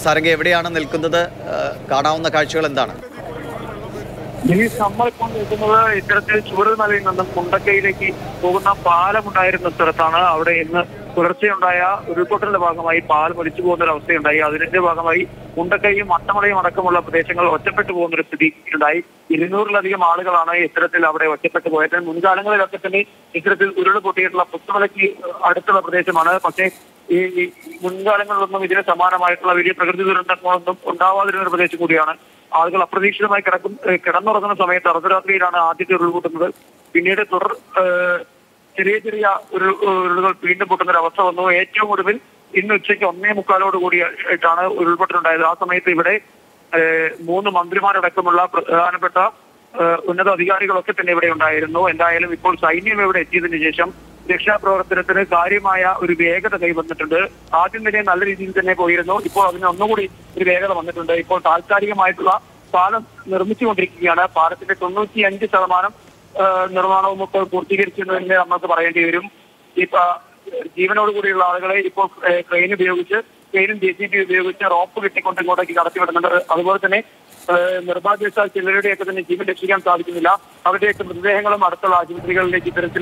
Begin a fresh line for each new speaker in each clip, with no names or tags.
സാരംഗ എവിടെയാണ് നിൽക്കുന്നത് ആ, കാണാവുന്ന കാഴ്ചകൾ എന്താണ്
ഇനി നമ്മളിപ്പോൾ നിൽക്കുന്നത് ഇത്തരത്തിൽ ചൂരൽമലയിൽ നിന്നും മുണ്ടക്കയിലേക്ക് പോകുന്ന പാലമുണ്ടായിരുന്ന സ്ഥലത്താണ് അവിടെ ഇന്ന് പുലർച്ചെയുണ്ടായ ഉരുൾപൊട്ടലിന്റെ ഭാഗമായി പാലം ഒലിച്ചു പോകുന്ന ഒരു അവസ്ഥയുണ്ടായി അതിന്റെ ഭാഗമായി മുണ്ടക്കയും അട്ടമലയും അടക്കമുള്ള പ്രദേശങ്ങൾ ഒറ്റപ്പെട്ടു പോകുന്ന ഒരു സ്ഥിതി ഉണ്ടായി ഇരുന്നൂറിലധികം ആളുകളാണ് ഇത്തരത്തിൽ അവിടെ ഒറ്റപ്പെട്ടു പോയത് മുൻകാലങ്ങളിലൊക്കെ തന്നെ ഇത്തരത്തിൽ ഉരുൾ പൊട്ടിയിട്ടുള്ള പുത്തുമലയ്ക്ക് അടുത്തുള്ള പ്രദേശമാണ് പക്ഷേ ഈ ഈ മുൻകാലങ്ങളിലൊന്നും ഇതിന് സമാനമായിട്ടുള്ള വലിയ പ്രകൃതി ദുരന്തങ്ങളൊന്നും ഉണ്ടാവാതിരുന്ന ഒരു പ്രദേശം കൂടിയാണ് ആളുകൾ അപ്രതീക്ഷിതമായി കിടക്കും ഏഹ് കിടന്നുറങ്ങുന്ന സമയത്ത് അർദ്ധരാത്രിയിലാണ് ആദ്യത്തെ ഉരുൾ പൊട്ടുന്നത് പിന്നീട് തുടർ ഏഹ് ചെറിയ ചെറിയ ഉരുൾ ഉരുളുകൾ വീണ്ടും പൊട്ടുന്ന ഒരു അവസ്ഥ വന്നു ഏറ്റവും ഒടുവിൽ ഇന്ന് ഉച്ചയ്ക്ക് ഒന്നേ മുക്കാലോട് കൂടിയായിട്ടാണ് ഉരുൾപൊട്ടലുണ്ടായത് ആ സമയത്ത് ഇവിടെ ഏഹ് മൂന്ന് മന്ത്രിമാരടക്കമുള്ള പ്രധാനപ്പെട്ട ഏഹ് ഉന്നത അധികാരികളൊക്കെ തന്നെ ഇവിടെ ഉണ്ടായിരുന്നു എന്തായാലും ഇപ്പോൾ സൈന്യം ഇവിടെ എത്തിയതിനു ശേഷം രക്ഷാപ്രവർത്തനത്തിന് കാര്യമായ ഒരു വേഗത കൈവന്നിട്ടുണ്ട് ആദ്യം തന്നെ നല്ല രീതിയിൽ തന്നെ പോയിരുന്നു ഇപ്പോൾ അതിന് ഒന്നുകൂടി ഒരു വേഗത വന്നിട്ടുണ്ട് ഇപ്പോൾ താൽക്കാലികമായിട്ടുള്ള പാലം നിർമ്മിച്ചുകൊണ്ടിരിക്കുകയാണ് പാലത്തിന്റെ തൊണ്ണൂറ്റി അഞ്ച് ശതമാനം ഏഹ് നിർമ്മാണവും ഇപ്പോൾ പൂർത്തീകരിച്ചു എന്ന് നമുക്ക് പറയേണ്ടി വരും ഇപ്പൊ ജീവനോട് കൂടിയുള്ള ആളുകളെ ഇപ്പോൾ ഏഹ് ക്രെയിൻ ഉപയോഗിച്ച് ക്രെയിനും ജെ സി ബി ഉപയോഗിച്ച് റോപ്പ് കെട്ടിക്കൊണ്ട് ഇങ്ങോട്ടേക്ക് കടത്തിവിടുന്നുണ്ട് അതുപോലെ തന്നെ ഏഹ് നിർഭാഗ്യവശാൽ ചിലരുടെയൊക്കെ തന്നെ ജീവൻ രക്ഷിക്കാൻ സാധിക്കുന്നില്ല അവരുടെയൊക്കെ മൃതദേഹങ്ങളും അടുത്തുള്ള ആശുപത്രികളിലേക്ക് ഇത്തരത്തിൽ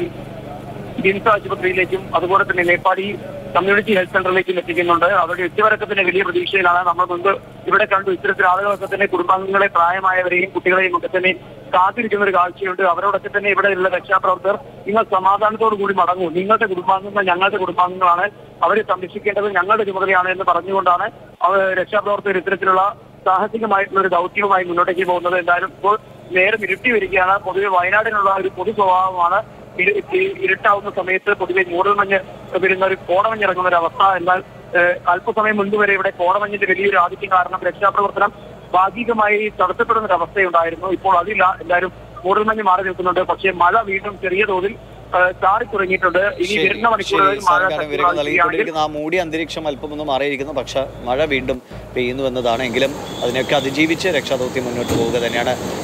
കിംസ് ആശുപത്രിയിലേക്കും അതുപോലെ തന്നെ നേപ്പാടി കമ്മ്യൂണിറ്റി ഹെൽത്ത് സെന്ററിലേക്കും എത്തിക്കുന്നുണ്ട് അവരുടെ ഉച്ചവരൊക്കെ തന്നെ വലിയ പ്രതീക്ഷയിലാണ് നമ്മൾ മുൻപ് ഇവിടെ കണ്ടു ഇത്തരത്തിൽ ആളുകളൊക്കെ തന്നെ കുടുംബാംഗങ്ങളെ പ്രായമായവരെയും കുട്ടികളെയും ഒക്കെ തന്നെ കാത്തിരിക്കുന്ന ഒരു കാഴ്ചയുണ്ട് അവരോടൊക്കെ തന്നെ ഇവിടെയുള്ള രക്ഷാപ്രവർത്തകർ നിങ്ങൾ സമാധാനത്തോടു കൂടി മടങ്ങൂ നിങ്ങളുടെ കുടുംബാംഗങ്ങൾ ഞങ്ങളുടെ കുടുംബാംഗങ്ങളാണ് അവരെ സംരക്ഷിക്കേണ്ടത് ഞങ്ങളുടെ ചുമതലയാണ് എന്ന് പറഞ്ഞുകൊണ്ടാണ് അവർ രക്ഷാപ്രവർത്തകർ ഇത്തരത്തിലുള്ള സാഹസികമായിട്ടുള്ള ഒരു ദൗത്യവുമായി മുന്നോട്ടേക്ക് പോകുന്നത് എന്തായാലും ഇപ്പോൾ നേരം ഇരുട്ടി വരികയാണ് പൊതുവെ വയനാടിനുള്ള ഒരു പൊതു സ്വഭാവമാണ് ഇരു- ഇ- ഇരുട്ടാവുന്ന സമയത്ത് പൊതുവെ മൂടൽമഞ്ഞ് വരുന്ന ഒരു കോടമഞ്ഞ് ഇറങ്ങുന്ന ഒരു അവസ്ഥ എന്നാൽ ഏഹ്, അല്പസമയം മുൻപ് വരെ ഇവിടെ കോടമഞ്ഞിന്റെ വലിയൊരു ആധിക്യം കാരണം രക്ഷാപ്രവർത്തനം ഭാഗികമായി തടസ്സപ്പെടുന്ന ഒരു അവസ്ഥയുണ്ടായിരുന്നു ഇപ്പോൾ അതില്ല എല്ലാവരും മൂടൽമഞ്ഞ് മാറി നിൽക്കുന്നുണ്ട് പക്ഷേ മഴ വീണ്ടും ചെറിയ തോതിൽ ഏഹ്, ചാറി തുടങ്ങിയിട്ടുണ്ട് ഇനി
ശരി,
വരുന്ന മണിക്കൂറുകളിൽ
ശരി,
മഴ
സാരംഗ വിവരങ്ങൾ
ശക്തമാവുകയാണെങ്കിൽ
നൽകിക്കൊണ്ടിരിക്കുന്ന ആ മൂടിയ അന്തരീക്ഷം അല്പമൊന്നും മാറിയിരിക്കുന്നു പക്ഷെ മഴ വീണ്ടും പെയ്യുന്നു എന്നതാണ് എങ്കിലും അതിനെയൊക്കെ അതിജീവിച്ച് രക്ഷാദൗത്യം മുന്നോട്ട് പോവുക തന്നെയാണ്